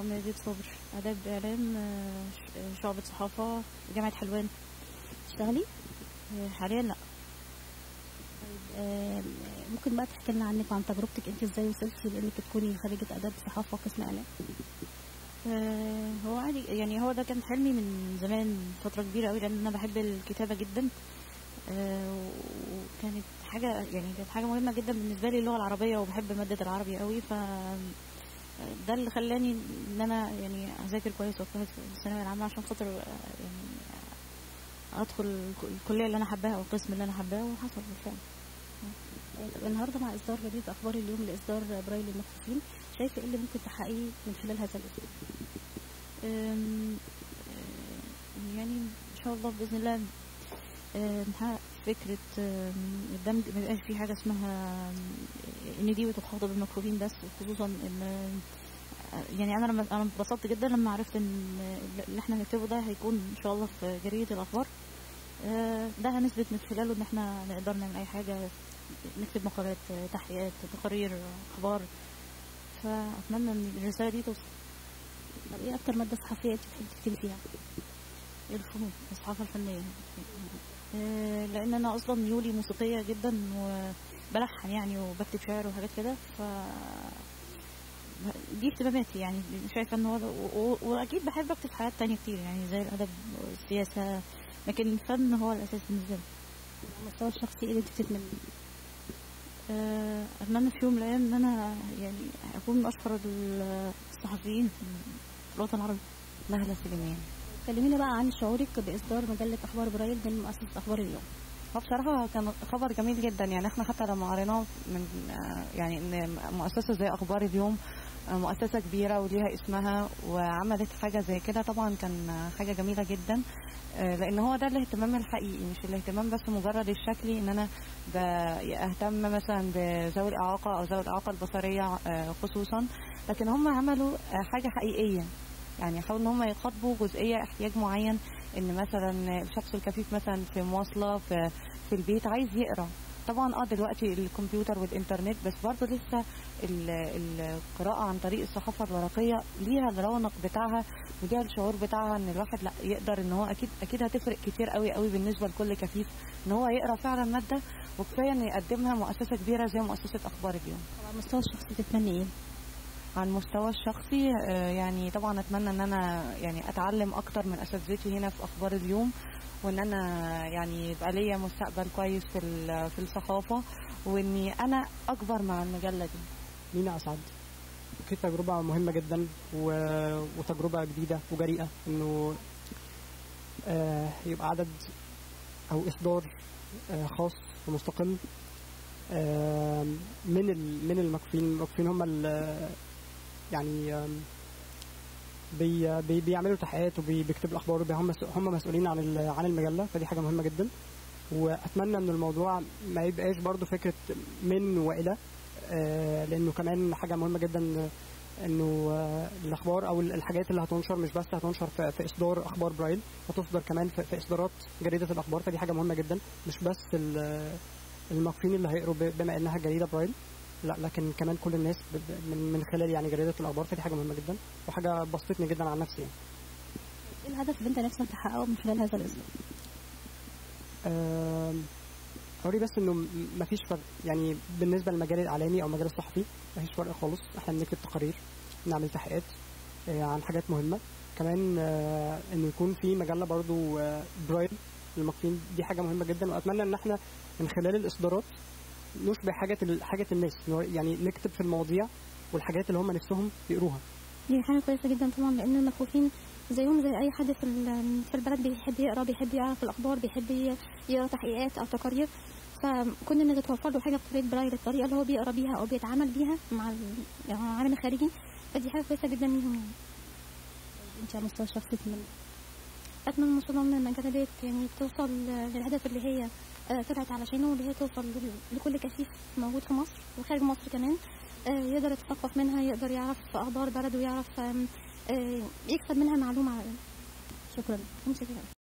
نادية صابر آداب إعلام آه، ش- آه، شعبة صحافة جامعة حلوان تشتغلي آه، حاليا لا آه، ممكن بقى تحكي لنا عنك وعن تجربتك انت ازاي وصلتي لانك تكوني خريجه اداب صحافه قسم اعلام آه، هو عادي يعني هو ده كان حلمي من زمان فترة كبيرة قوي لأن أنا بحب الكتابة جدا آه، وكانت حاجة يعني كانت حاجة مهمة جدا بالنسبة لي اللغة العربية وبحب مادة العربي قوي ف ده اللي خلاني ان انا يعني اذاكر كويس واجتهد في الثانويه العامه عشان خاطر آه، يعني ادخل الك- الكليه اللي انا حباها او القسم اللي انا حباه وحصل بالفعل آه، طب النهارده مع اصدار جديد اخبار اليوم لاصدار برايل للمكفوفين شايفه ايه اللي ممكن تحققيه من خلال هذا الاسلوب أم، آه، يعني ان شاء الله باذن الله آه، نحقق فكره آم، الدمج ما يبقاش في حاجه اسمها آم، ان دي بتخاطب المكفوفين بس وخصوصا ان آه، يعني انا لما انا انبسطت جدا لما عرفت ان اللي احنا هنكتبه ده هيكون ان شاء الله في جريده الاخبار آه، ده هنثبت من خلاله ان احنا نقدر نعمل اي حاجه نكتب مقالات آه، تحقيقات تقارير اخبار فاتمنى ان الرساله دي توصل طب ايه اكتر ماده صحفيه انت بتحبي تكتبي فيها الفنون الصحافة الفنية آه، لأن أنا أصلا ميولي موسيقية جدا وبلحن يعني وبكتب شعر وحاجات كده ف دي اهتماماتي يعني شايفة ان هو ده- و- و- وأكيد بحب أكتب حاجات تانية كتير يعني زي الأدب والسياسة لكن الفن هو الأساس بالنسبة لي على المستوى الشخصي ايه اللي انت بتتمنى آه، أتمنى في يوم من الأيام إن أنا يعني أكون من أشهر الصحفيين في الوطن العربي نهلة سليمان كلمينا بقى عن شعورك باصدار مجله اخبار برايل من مؤسسه اخبار اليوم هو بصراحة كان خبر جميل جدا يعني احنا حتى لما قريناه من آه، يعني ان مؤسسة زي اخبار اليوم آه، مؤسسة كبيرة وليها اسمها وعملت حاجة زي كده طبعا كان آه، حاجة جميلة جدا آه، لان هو ده الاهتمام الحقيقي مش الاهتمام بس مجرد الشكلي ان انا اهتم مثلا بذوي الاعاقة او ذوي الاعاقة البصرية آه، خصوصا لكن هم عملوا آه، حاجة حقيقية يعني حاولوا ان هم يخاطبوا جزئية احتياج معين ان مثلا الشخص الكفيف مثلا في مواصلة في في البيت عايز يقرا طبعا اه دلوقتي الكمبيوتر والانترنت بس برضه لسه ال- القراءة عن طريق الصحافة الورقية ليها الرونق بتاعها وليها الشعور بتاعها ان الواحد لا يقدر ان هو اكيد اكيد هتفرق كتير قوي قوي بالنسبة لكل كفيف ان هو يقرا فعلا مادة وكفاية ان يقدمها مؤسسة كبيرة زي مؤسسة اخبار اليوم طب على المستوى الشخصي تتمني ايه على المستوى الشخصي آه، يعني طبعا اتمنى ان انا يعني اتعلم اكتر من اساتذتي هنا في اخبار اليوم وان انا يعني يبقى ليا مستقبل كويس في ال- في الصحافه واني انا اكبر مع المجله دي مينا اسعد كانت تجربه مهمه جدا و... وتجربه جديده وجريئه انه آه يبقى عدد او اصدار آه خاص ومستقل آه من ال... من المكفين المكفين هم ال... يعني آم، بي... بي... بيعملوا تحقيقات وبيكتبوا الاخبار وبي- هم هم مسؤولين عن ال... عن المجله فدي حاجه مهمه جدا واتمنى ان الموضوع ما يبقاش برضو فكره من والى آه، لانه كمان حاجه مهمه جدا انه آه، الاخبار او الحاجات اللي هتنشر مش بس هتنشر في, في اصدار اخبار برايل هتصدر كمان في, في اصدارات جريده الاخبار فدي حاجه مهمه جدا مش بس ال- المكفين اللي هيقروا ب- بما انها جريده برايل لا لكن كمان كل الناس ب- ب- من من خلال يعني جريده الاخبار فدي حاجه مهمه جدا وحاجه بسطتني جدا عن نفسي يعني. ايه الهدف اللي انت نفسك تحققه من خلال هذا الاصدار آم، اوري بس انه م- مفيش فرق يعني بالنسبه للمجال الاعلامي او المجال الصحفي مفيش فرق خالص احنا بنكتب تقارير نعمل تحقيقات آه، عن حاجات مهمه كمان آه، انه يكون في مجله برضو آه، برايل للمكفين دي حاجه مهمه جدا واتمنى ان احنا من خلال الاصدارات نشبه حاجه ال- حاجه الناس إنه يعني نكتب في المواضيع والحاجات اللي هم نفسهم يقروها دي حاجة كويسة جدا طبعا لأن المكفوفين زيهم زي أي حد في ال- في البلد بيحب يقرا بيحب يعرف الأخبار بيحب ي- يقرا تحقيقات أو تقارير فكون إن تتوفر له حاجة بطريقة برايل الطريقة اللي هو بيقرا بيها أو بيتعامل بيها مع ال- يعني مع العالم الخارجي فدي حاجة كويسة جدا ليهم يعني انت على المستوى الشخصي تتمنى أتمنى إن شاء الله إن المجلة ديت يعني توصل للهدف اللي هي آه، طلعت علشانه واللي هي توصل لل- لكل كفيف موجود في مصر وخارج مصر كمان آه، يقدر يتثقف منها يقدر يعرف أخبار بلده ويعرف آم، آه، يكسب منها معلومة شكرا متشكرة